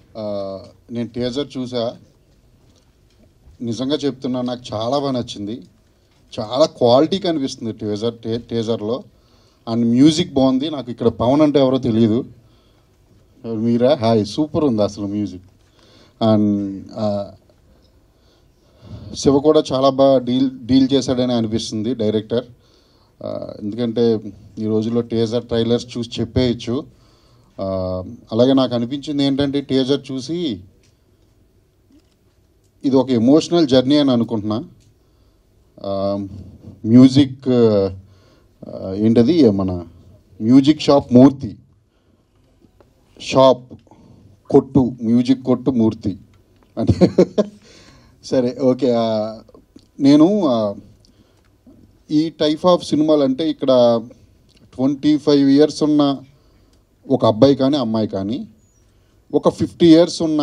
ఆ, నేను టీజర్ చూసా నిజంగా చెప్తున్నా నాకు చాలా బాగా నచ్చింది చాలా క్వాలిటీ కనిపిస్తుంది టీజర్ టే టీజర్లో అండ్ మ్యూజిక్ బాగుంది నాకు ఇక్కడ పవన్ అంటే ఎవరో తెలియదు మీరా హాయ్ సూపర్ ఉంది అసలు మ్యూజిక్ అండ్ శివ కూడా చాలా బాగా డీల్ డీల్ చేశాడని అనిపిస్తుంది డైరెక్టర్ ఆ, ఎందుకంటే ఈ రోజుల్లో టేజర్ ట్రైలర్స్ చూసి చెప్పేయచ్చు ఆ, అలాగే నాకు అనిపించింది ఏంటంటే టేజర్ చూసి ఇది ఒక ఎమోషనల్ జర్నీ అని అనుకుంటున్నా ఆ, మ్యూజిక్ ఆ, ఏంటది మన మ్యూజిక్ షాప్ మూర్తి షాప్ కొట్టు మ్యూజిక్ కొట్టు మూర్తి అంటే సరే ఓకే ఆ, నేను ఆ, ఈ టైప్ ఆఫ్ సినిమాలు అంటే ఇక్కడ ట్వంటీ ఫైవ్ ఇయర్స్ ఉన్న ఒక అబ్బాయి కానీ అమ్మాయి కానీ ఒక ఫిఫ్టీ ఇయర్స్ ఉన్న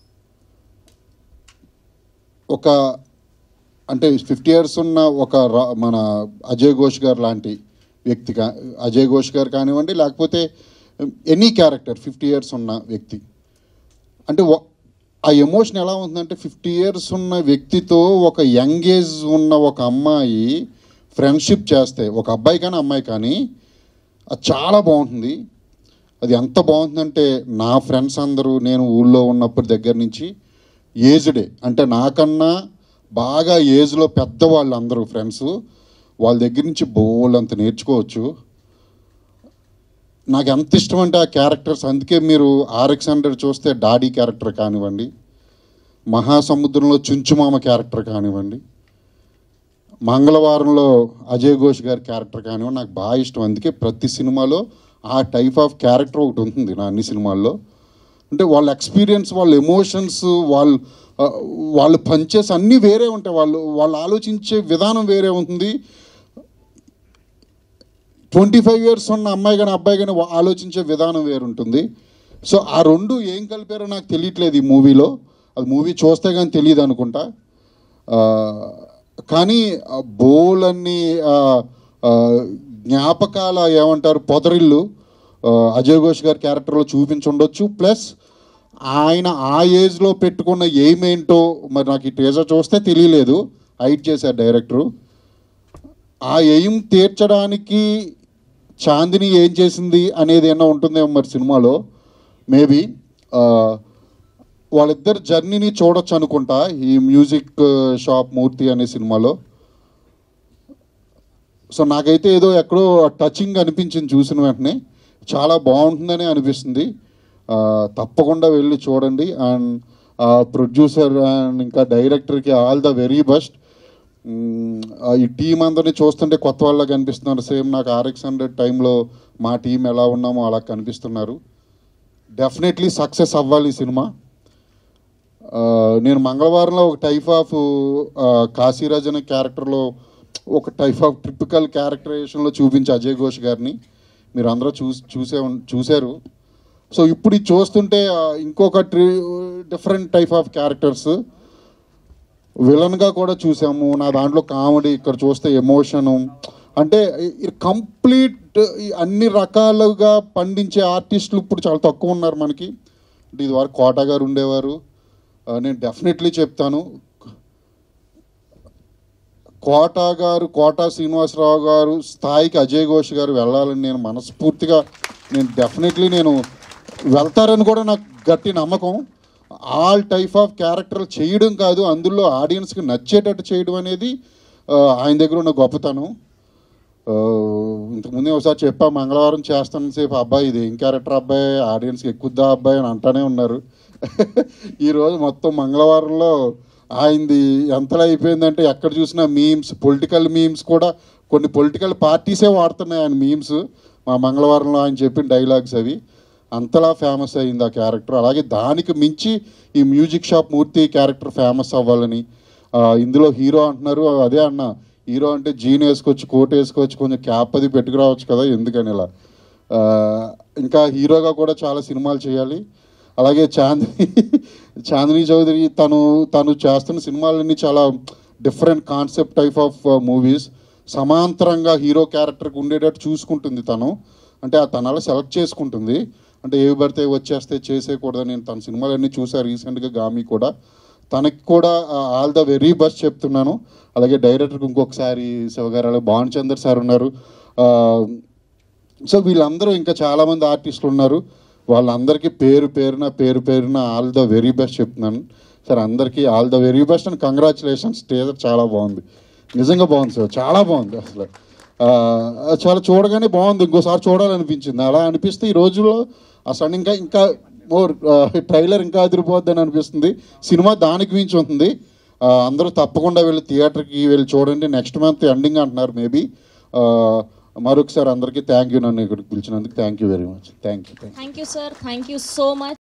ఒక అంటే ఫిఫ్టీ ఇయర్స్ ఉన్న ఒక రా- మన అజయ్ ఘోష్ గారు లాంటి వ్యక్తి కా అజయ్ ఘోష్ గారు కానివ్వండి లేకపోతే ఎనీ క్యారెక్టర్ ఫిఫ్టీ ఇయర్స్ ఉన్న వ్యక్తి అంటే వ- ఆ ఎమోషన్ ఎలా ఉంటుందంటే ఫిఫ్టీ ఇయర్స్ ఉన్న వ్యక్తితో ఒక యంగ్ ఏజ్ ఉన్న ఒక అమ్మాయి ఫ్రెండ్షిప్ చేస్తే ఒక అబ్బాయి కానీ అమ్మాయి కానీ అది చాలా బాగుంటుంది అది ఎంత బాగుంటుందంటే నా ఫ్రెండ్స్ అందరూ నేను ఊళ్ళో ఉన్నప్పటి దగ్గర నుంచి ఏజ్డే అంటే నాకన్నా బాగా ఏజ్లో పెద్దవాళ్ళు అందరూ ఫ్రెండ్స్ వాళ్ళ దగ్గర నుంచి బోల్డ్ నేర్చుకోవచ్చు నాకు ఎంత ఇష్టం అంటే ఆ క్యారెక్టర్స్ అందుకే మీరు ఆర్ఎక్స్ హండ్రెడ్ చూస్తే డాడీ క్యారెక్టర్ కానివ్వండి మహాసముద్రంలో చుంచుమామ క్యారెక్టర్ కానివ్వండి మంగళవారంలో అజయ్ ఘోష్ గారి క్యారెక్టర్ కానివ్వండి నాకు బాగా ఇష్టం అందుకే ప్రతి సినిమాలో ఆ టైప్ ఆఫ్ క్యారెక్టర్ ఒకటి ఉంటుంది నా అన్ని సినిమాల్లో అంటే వాళ్ళ ఎక్స్పీరియన్స్ వాళ్ళ ఎమోషన్స్ వాళ్ళు ఆ, వాళ్ళు పంచేస్ అన్నీ వేరే ఉంటాయి వాళ్ళు వాళ్ళు ఆలోచించే విధానం వేరే ఉంటుంది ట్వంటీ ఫైవ్ ఇయర్స్ ఉన్న అమ్మాయి కానీ అబ్బాయి కానీ వా- ఆలోచించే విధానం వేరుంటుంది సో ఆ రెండు ఏం కలిపారో నాకు తెలియట్లేదు ఈ మూవీలో అది మూవీ చూస్తే కానీ తెలియదు అనుకుంటా ఆ, కానీ ఆ బోలన్ని ఆ, ఆ, జ్ఞాపకాల ఏమంటారు పొదరిల్లు ఆ, అజయ్ ఘోష్ గారి క్యారెక్టర్లో చూపించుండొచ్చు ప్లస్ ఆయన ఆ ఏజ్లో పెట్టుకున్న ఎయిమ్ ఏంటో మరి నాకు ఈ ట్రేజర్ చూస్తే తెలియలేదు హైట్ చేశారు డైరెక్టరు ఆ ఎయిమ్ తీర్చడానికి చాందిని ఏం చేసింది అనేది ఏమన్నా ఉంటుందేమో మరి సినిమాలో మేబీ వాళ్ళిద్దరు జర్నీని చూడొచ్చు అనుకుంటా ఈ మ్యూజిక్ షాప్ మూర్తి అనే సినిమాలో సో నాకైతే ఏదో ఎక్కడో టచింగ్ అనిపించింది చూసిన వెంటనే చాలా బాగుంటుందని అనిపిస్తుంది ఆ, తప్పకుండా వెళ్ళి చూడండి అండ్ ప్రొడ్యూసర్ అండ్ ఇంకా డైరెక్టర్కి ఆల్ ద వెరీ బెస్ట్ మ్మ్, ఆ, ఈ టీం అందరినీ చూస్తుంటే కొత్త వాళ్ళ కనిపిస్తున్నారు సేమ్ నాకు ఆర్ఎక్స్ హండ్రెడ్ టైంలో మా టీం ఎలా ఉన్నామో అలా కనిపిస్తున్నారు డెఫినెట్లీ సక్సెస్ అవ్వాలి ఈ సినిమా ఆ, నేను మంగళవారంలో ఒక టైప్ ఆఫ్ కాశీరాజ్ అనే క్యారెక్టర్లో ఒక టైప్ ఆఫ్ ట్రిపికల్ క్యారెక్టరైజేషన్లో చూపించి అజయ్ ఘోష్ గారిని మీరు అందరూ చూసి చూసే ఉన్- చూశారు సో ఇప్పుడు ఇది చూస్తుంటే ఆ, ఇంకొక ట్రి డిఫరెంట్ టైప్ ఆఫ్ క్యారెక్టర్స్ విలన్గా కూడా చూసాము నా దాంట్లో కామెడీ ఇక్కడ చూస్తే ఎమోషను అంటే కంప్లీట్ అన్ని రకాలుగా పండించే ఆర్టిస్టులు ఇప్పుడు చాలా తక్కువ ఉన్నారు మనకి అంటే ఇది వరకు కోట గారు ఉండేవారు ఆ, నేను డెఫినెట్లీ చెప్తాను కోట గారు కోట శ్రీనివాసరావు గారు స్థాయికి అజయ్ ఘోష్ గారు వెళ్ళాలని నేను మనస్ఫూర్తిగా నేను డెఫినెట్లీ నేను వెళ్తారని కూడా నాకు గట్టి నమ్మకం ఆల్ టైప్ ఆఫ్ క్యారెక్టర్ చేయడం కాదు అందులో ఆడియన్స్కి నచ్చేటట్టు చేయడం అనేది ఆ, ఆయన దగ్గర ఉన్న గొప్పతనం ఆ, ఇంతకుముందే ఒకసారి చెప్పా మంగళవారం చేస్తాను సేపు అబ్బాయి ఇది ఏం క్యారెక్టర్ అబ్బాయి ఆడియన్స్కి ఎక్కుద్దా అబ్బాయి అని అంటానే ఉన్నారు ఈరోజు మొత్తం మంగళవారంలో ఆయనది ఎంతలా అయిపోయిందంటే ఎక్కడ చూసినా మీమ్స్ పొలిటికల్ మీమ్స్ కూడా కొన్ని పొలిటికల్ పార్టీసే వాడుతున్నాయి ఆయన మీమ్స్ మా మంగళవారంలో ఆయన చెప్పిన డైలాగ్స్ అవి అంతలా ఫేమస్ అయింది ఆ క్యారెక్టర్ అలాగే దానికి మించి ఈ music shop Murthy character famous అవ్వాలని ఆ, ఇందులో హీరో అంటున్నారు అదే అన్న హీరో అంటే జీన్ వేసుకోవచ్చు కోట్ వేసుకోవచ్చు కొంచెం క్యాప్ అది పెట్టుకురావచ్చు కదా ఎందుకని ఇలా ఆ, ఇంకా హీరోగా కూడా చాలా సినిమాలు చేయాలి అలాగే చాందిని చాందిని చౌదరి తను తను చేస్తున్న సినిమాలన్నీ చాలా different concept type of movies సమాంతరంగా హీరో క్యారెక్టర్కి ఉండేటట్టు చూసుకుంటుంది తను అంటే ఆ తన అలా సెలెక్ట్ చేసుకుంటుంది అంటే ఏవి పడితే వచ్చేస్తే చేసేయకూడదు నేను తన సినిమాలన్నీ చూసా రీసెంట్గా గామి కూడా తనకి కూడా ఆల్ ద వెరీ బెస్ట్ చెప్తున్నాను అలాగే డైరెక్టర్కి ఇంకొకసారి శివగారు అలాగే భాన్ చందర్ సార్ ఉన్నారు ఆ, సో వీళ్ళందరూ ఇంకా చాలామంది ఆర్టిస్టులు ఉన్నారు వాళ్ళందరికీ పేరు పేరున పేరు పేరున ఆల్ ద వెరీ బెస్ట్ చెప్తున్నాను సార్ అందరికీ all the very best and congratulations teaser చాలా బాగుంది నిజంగా బాగుంది సార్ చాలా బాగుంది అసలు ఆ, చాలా చూడగానే బాగుంది ఇంకోసారి చూడాలనిపించింది అలా అనిపిస్తే ఈ రోజుల్లో అసలు ఇంకా ఇంకా మోర్ ట్రైలర్ ఇంకా అదిరిపోద్ది అని అనిపిస్తుంది సినిమా దానికి మించి ఉంటుంది ఆ, అందరూ తప్పకుండా వెళ్ళి థియేటర్కి వెళ్ళి చూడండి నెక్స్ట్ మంత్ ఎండింగ్ అంటున్నారు మేబీ మరొకసారి అందరికీ థ్యాంక్ యూ నన్ను ఇక్కడికి పిలిచినందుకు thank you very much thank you thank you sir thank you so much